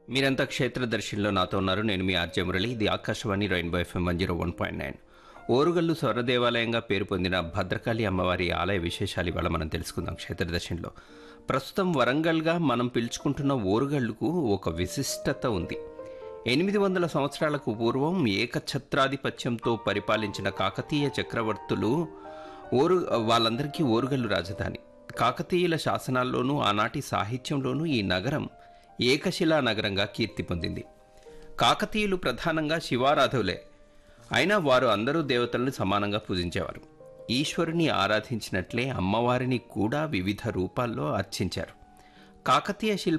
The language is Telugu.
మీరంతా క్షేత్రదర్శినిలో నాతో ఉన్నారు నేను మీ ఆర్జే మురళి ఇది Akashvani rainbow FM one zero one point nine Orugallu స్వర దేవాలయంగా పేరు పొందిన భద్రకాళి అమ్మవారి ఆలయ విశేషాలు ఇవాళ మనం తెలుసుకుందాం క్షేత్రదర్శినిలో ప్రస్తుతం వరంగల్గా మనం పిలుచుకుంటున్న ఓరుగల్లుకు ఒక విశిష్టత ఉంది ఎనిమిది వందల సంవత్సరాలకు పూర్వం ఏకఛత్రాధిపత్యంతో పరిపాలించిన కాకతీయ చక్రవర్తులు ఓరు వాళ్ళందరికీ ఓరుగల్లు రాజధాని కాకతీయుల శాసనాల్లోనూ ఆనాటి సాహిత్యంలోనూ ఈ నగరం ఏకశిలా నగరంగా కీర్తి పొందింది కాకతీయులు ప్రధానంగా శివారాధులే అయినా వారు అందరూ దేవతలను సమానంగా పూజించేవారు ఈశ్వరుని ఆరాధించినట్లే అమ్మవారిని కూడా వివిధ రూపాల్లో అర్చించారు కాకతీయ శిల్ప